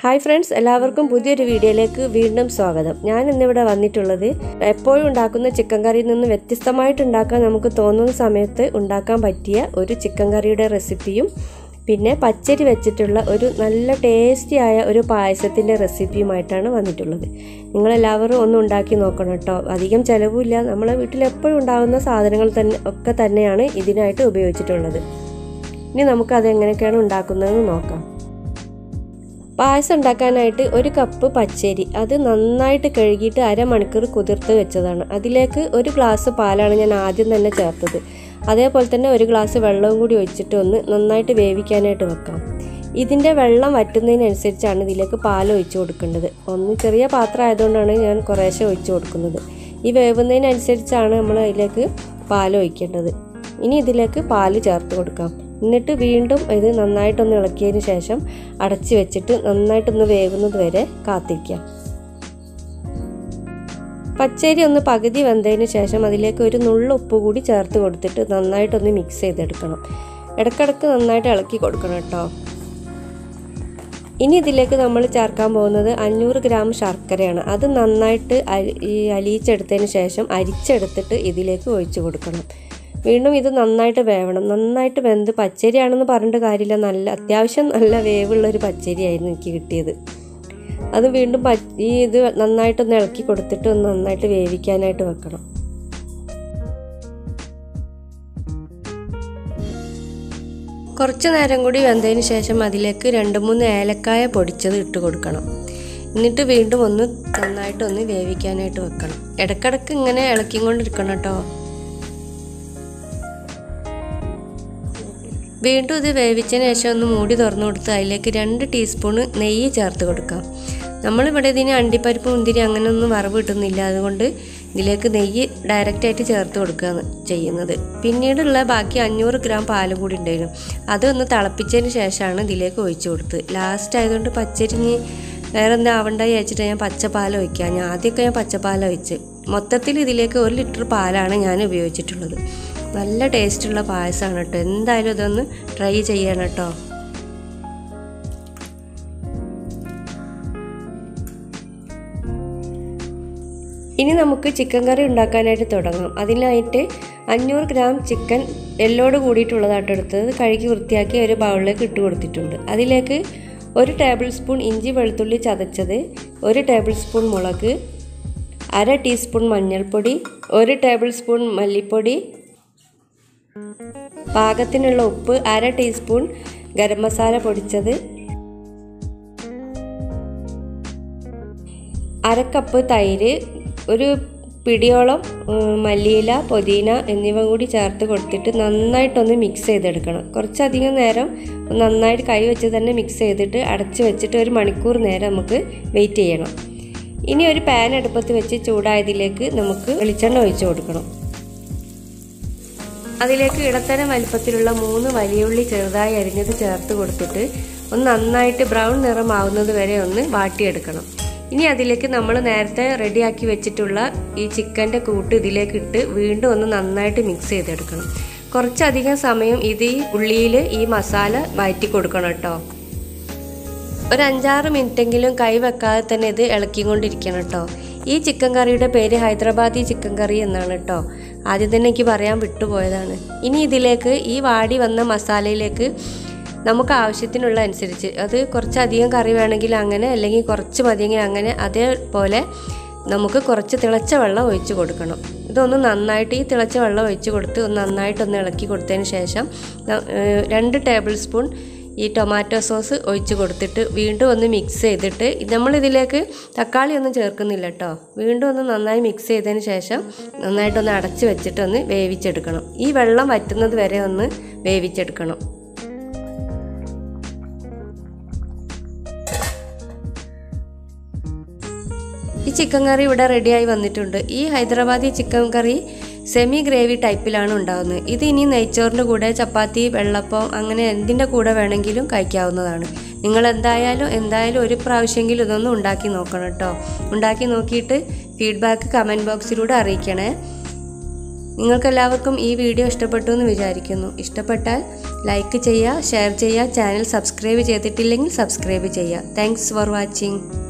hi friends എല്ലാവർക്കും പുതിയൊരു വീഡിയോയിലേക്ക് വീണ്ടും സ്വാഗതം ഞാൻ ഇന്നിവിടെ വന്നിട്ടുള്ളത് എപ്പോഴും ഉണ്ടാക്കുന്ന ചിക്കൻ കറിയിൽ നിന്ന് വ്യത്യസ്തമായിട്ട് ഉണ്ടാക്കാൻ നമുക്ക് തോന്നുന്ന സമയത്ത് ഉണ്ടാക്കാൻ പറ്റിയ ഒരു ചിക്കൻ കറിയുടെ റെസിപ്പിയും പിന്നെ പച്ചരി വെച്ചിട്ടുള്ള ഒരു നല്ല ടേസ്റ്റി ആയ ഒരു പായസത്തിൻ്റെ റെസിപ്പിയുമായിട്ടാണ് വന്നിട്ടുള്ളത് നിങ്ങളെല്ലാവരും ഒന്ന് ഉണ്ടാക്കി നോക്കണം കേട്ടോ അധികം ചിലവുമില്ല നമ്മളെ വീട്ടിൽ എപ്പോഴും ഉണ്ടാകുന്ന സാധനങ്ങൾ തന്നെ ഒക്കെ തന്നെയാണ് ഇതിനായിട്ട് ഉപയോഗിച്ചിട്ടുള്ളത് ഇനി നമുക്ക് അതെങ്ങനെയൊക്കെയാണ് ഉണ്ടാക്കുന്നതെന്ന് നോക്കാം പായസം ഉണ്ടാക്കാനായിട്ട് ഒരു കപ്പ് പച്ചരി അത് നന്നായിട്ട് കഴുകിയിട്ട് അരമണിക്കൂർ കുതിർത്ത് വെച്ചതാണ് അതിലേക്ക് ഒരു ഗ്ലാസ് പാലാണ് ഞാൻ ആദ്യം തന്നെ ചേർത്തത് അതേപോലെ തന്നെ ഒരു ഗ്ലാസ് വെള്ളവും കൂടി ഒഴിച്ചിട്ട് ഒന്ന് നന്നായിട്ട് വേവിക്കാനായിട്ട് വെക്കാം ഇതിൻ്റെ വെള്ളം വറ്റുന്നതിനനുസരിച്ചാണ് ഇതിലേക്ക് പാൽ ഒഴിച്ചു കൊടുക്കേണ്ടത് ഒന്ന് ചെറിയ പാത്രം ആയതുകൊണ്ടാണ് ഞാൻ കുറേശ്ശെ ഒഴിച്ചു കൊടുക്കുന്നത് ഈ വേവുന്നതിനനുസരിച്ചാണ് നമ്മൾ അതിലേക്ക് പാൽ ഒഴിക്കേണ്ടത് ഇനി ഇതിലേക്ക് പാല് ചേർത്ത് കൊടുക്കാം എന്നിട്ട് വീണ്ടും ഇത് നന്നായിട്ടൊന്ന് ഇളക്കിയതിന് ശേഷം അടച്ച് വെച്ചിട്ട് നന്നായിട്ടൊന്ന് വേകുന്നത് വരെ കാത്തിരിക്കാം പച്ചരി ഒന്ന് പകുതി വെന്തതിന് ശേഷം അതിലേക്ക് ഒരു നുള്ള ഉപ്പ് കൂടി ചേർത്ത് കൊടുത്തിട്ട് നന്നായിട്ടൊന്ന് മിക്സ് ചെയ്തെടുക്കണം ഇടക്കിടക്ക് നന്നായിട്ട് ഇളക്കി കൊടുക്കണം കേട്ടോ ഇനി ഇതിലേക്ക് നമ്മൾ ചേർക്കാൻ പോകുന്നത് അഞ്ഞൂറ് ഗ്രാം ശർക്കരയാണ് അത് നന്നായിട്ട് ഈ അലിയിച്ചെടുത്തതിന് ശേഷം അരിച്ചെടുത്തിട്ട് ഇതിലേക്ക് ഒഴിച്ചു കൊടുക്കണം വീണ്ടും ഇത് നന്നായിട്ട് വേവണം നന്നായിട്ട് വെന്ത് പച്ചരിയാണെന്ന് പറഞ്ഞിട്ട് കാര്യമില്ല നല്ല അത്യാവശ്യം നല്ല വേവുള്ള ഒരു പച്ചരിയായിരുന്നു എനിക്ക് കിട്ടിയത് അത് വീണ്ടും ഈ ഇത് നന്നായിട്ടൊന്ന് ഇളക്കി കൊടുത്തിട്ട് ഒന്ന് നന്നായിട്ട് വേവിക്കാനായിട്ട് വെക്കണം കുറച്ച് നേരം കൂടി വെന്തതിന് ശേഷം അതിലേക്ക് രണ്ട് മൂന്ന് ഏലക്കായ പൊടിച്ചത് ഇട്ട് കൊടുക്കണം എന്നിട്ട് വീണ്ടും ഒന്ന് നന്നായിട്ടൊന്ന് വേവിക്കാനായിട്ട് വെക്കണം ഇടക്കിടക്ക് ഇങ്ങനെ ഇളക്കിക്കൊണ്ടിരിക്കണം കേട്ടോ വീണ്ടും ഇത് വേവിച്ചതിന് ശേഷം ഒന്ന് മൂടി തുറന്നു കൊടുത്ത് അതിലേക്ക് രണ്ട് ടീസ്പൂണ് നെയ്യ് ചേർത്ത് കൊടുക്കാം നമ്മളിവിടെ ഇതിന് അണ്ടിപ്പരിപ്പ് മുന്തിരി അങ്ങനെയൊന്നും വറവ് കിട്ടുന്നില്ല അതുകൊണ്ട് ഇതിലേക്ക് നെയ്യ് ഡയറക്റ്റായിട്ട് ചേർത്ത് കൊടുക്കുകയാണ് ചെയ്യുന്നത് പിന്നീടുള്ള ബാക്കി അഞ്ഞൂറ് ഗ്രാം പാലും കൂടി ഉണ്ടായിരുന്നു അതൊന്ന് തിളപ്പിച്ചതിന് ശേഷമാണ് ഇതിലേക്ക് ഒഴിച്ചു കൊടുത്തത് ലാസ്റ്റ് ആയതുകൊണ്ട് പച്ചരിഞ്ഞ് വേറെ എന്താ ആവണ്ടായി വെച്ചിട്ട് ഞാൻ പച്ചപ്പാൽ ഒഴിക്കുക ഞാൻ ആദ്യമൊക്കെ ഞാൻ പച്ചപ്പാൽ ഒഴിച്ച് മൊത്തത്തിൽ ഇതിലേക്ക് ഒരു ലിറ്റർ പാലാണ് ഞാൻ ഉപയോഗിച്ചിട്ടുള്ളത് നല്ല ടേസ്റ്റുള്ള പായസമാണ് കേട്ടോ എന്തായാലും ഇതൊന്ന് ട്രൈ ചെയ്യണം കേട്ടോ ഇനി നമുക്ക് ചിക്കൻ കറി ഉണ്ടാക്കാനായിട്ട് തുടങ്ങാം അതിനായിട്ട് അഞ്ഞൂറ് ഗ്രാം ചിക്കൻ എല്ലോട് കൂടിയിട്ടുള്ളതായിട്ട് എടുത്തത് കഴുകി വൃത്തിയാക്കി ഒരു ബൗളിലേക്ക് ഇട്ട് കൊടുത്തിട്ടുണ്ട് അതിലേക്ക് ഒരു ടേബിൾ സ്പൂൺ ഇഞ്ചി വെളുത്തുള്ളി ചതച്ചത് ഒരു ടേബിൾ സ്പൂൺ മുളക് അര ടീസ്പൂൺ മഞ്ഞൾപ്പൊടി ഒരു ടേബിൾ സ്പൂൺ മല്ലിപ്പൊടി പാകത്തിനുള്ള ഉപ്പ് അര ടീസ്പൂൺ ഗരം മസാല പൊടിച്ചത് അര കപ്പ് തൈര് ഒരു പിടിയോളം മല്ലിയില പുതിന എന്നിവ കൂടി ചേർത്ത് കൊടുത്തിട്ട് നന്നായിട്ടൊന്ന് മിക്സ് ചെയ്തെടുക്കണം കുറച്ചധികം നേരം നന്നായിട്ട് കൈ വെച്ച് തന്നെ മിക്സ് ചെയ്തിട്ട് അടച്ച് വെച്ചിട്ട് ഒരു മണിക്കൂർ നേരം നമുക്ക് വെയിറ്റ് ചെയ്യണം ഇനി ഒരു പാൻ അടുപ്പത്ത് വെച്ച് ചൂടായതിലേക്ക് നമുക്ക് വെളിച്ചെണ്ണ ഒഴിച്ചു കൊടുക്കണം അതിലേക്ക് ഇടത്തരം വലിപ്പത്തിലുള്ള മൂന്ന് വലിയുള്ളി ചെറുതായി അരിഞ്ഞത് ചേർത്ത് കൊടുത്തിട്ട് ഒന്ന് നന്നായിട്ട് ബ്രൗൺ നിറമാവുന്നത് വരെ ഒന്ന് വാട്ടിയെടുക്കണം ഇനി അതിലേക്ക് നമ്മൾ നേരത്തെ റെഡിയാക്കി വെച്ചിട്ടുള്ള ഈ ചിക്കൻ്റെ കൂട്ട് ഇതിലേക്ക് ഇട്ട് വീണ്ടും ഒന്ന് നന്നായിട്ട് മിക്സ് ചെയ്തെടുക്കണം കുറച്ചധികം സമയം ഇത് ഈ ഉള്ളിയിൽ ഈ മസാല വഴറ്റി കൊടുക്കണം കേട്ടോ ഒരു അഞ്ചാറ് മിനിറ്റെങ്കിലും കൈ വെക്കാതെ തന്നെ ഇത് ഇളക്കിക്കൊണ്ടിരിക്കണം കേട്ടോ ഈ ചിക്കൻ കറിയുടെ പേര് ഹൈദരാബാദി ചിക്കൻ കറി എന്നാണ് കേട്ടോ ആദ്യം തന്നെ എനിക്ക് പറയാൻ വിട്ടുപോയതാണ് ഇനി ഇതിലേക്ക് ഈ വാടി വന്ന മസാലയിലേക്ക് നമുക്ക് ആവശ്യത്തിനുള്ള അനുസരിച്ച് അത് കുറച്ചധികം കറി വേണമെങ്കിൽ അങ്ങനെ അല്ലെങ്കിൽ കുറച്ച് മതിയെങ്കിൽ അങ്ങനെ അതേപോലെ നമുക്ക് കുറച്ച് തിളച്ച വെള്ളം ഒഴിച്ച് കൊടുക്കണം ഇതൊന്ന് നന്നായിട്ട് ഈ തിളച്ച വെള്ളം ഒഴിച്ച് കൊടുത്ത് ഒന്ന് നന്നായിട്ടൊന്ന് ഇളക്കി കൊടുത്തതിന് ശേഷം രണ്ട് ടേബിൾ സ്പൂൺ ഈ ടൊമാറ്റോ സോസ് ഒഴിച്ച് കൊടുത്തിട്ട് വീണ്ടും ഒന്ന് മിക്സ് ചെയ്തിട്ട് നമ്മളിതിലേക്ക് തക്കാളി ഒന്നും ചേർക്കുന്നില്ല കേട്ടോ വീണ്ടും ഒന്ന് നന്നായി മിക്സ് ചെയ്തതിന് ശേഷം നന്നായിട്ടൊന്ന് അടച്ച് വെച്ചിട്ട് ഒന്ന് വേവിച്ചെടുക്കണം ഈ വെള്ളം വറ്റുന്നത് വരെ ഒന്ന് വേവിച്ചെടുക്കണം ഈ ചിക്കൻ കറി ഇവിടെ റെഡിയായി വന്നിട്ടുണ്ട് ഈ Hyderabadi chicken curry semi gravy ടൈപ്പിലാണ് ഉണ്ടാകുന്നത് ഇത് ഇനി നെയ്ച്ചോറിൻ്റെ കൂടെ ചപ്പാത്തി വെള്ളപ്പം അങ്ങനെ എന്തിൻ്റെ കൂടെ വേണമെങ്കിലും കഴിക്കാവുന്നതാണ് നിങ്ങൾ എന്തായാലും എന്തായാലും ഒരു പ്രാവശ്യമെങ്കിലും ഇതൊന്നും ഉണ്ടാക്കി നോക്കണം കേട്ടോ ഉണ്ടാക്കി നോക്കിയിട്ട് ഫീഡ്ബാക്ക് കമൻറ്റ് ബോക്സിലൂടെ അറിയിക്കണേ നിങ്ങൾക്കെല്ലാവർക്കും ഈ വീഡിയോ ഇഷ്ടപ്പെട്ടു എന്ന് വിചാരിക്കുന്നു ഇഷ്ടപ്പെട്ടാൽ ലൈക്ക് ചെയ്യുക ഷെയർ ചെയ്യുക ചാനൽ സബ്സ്ക്രൈബ് ചെയ്തിട്ടില്ലെങ്കിൽ സബ്സ്ക്രൈബ് ചെയ്യുക താങ്ക്സ് ഫോർ വാച്ചിങ്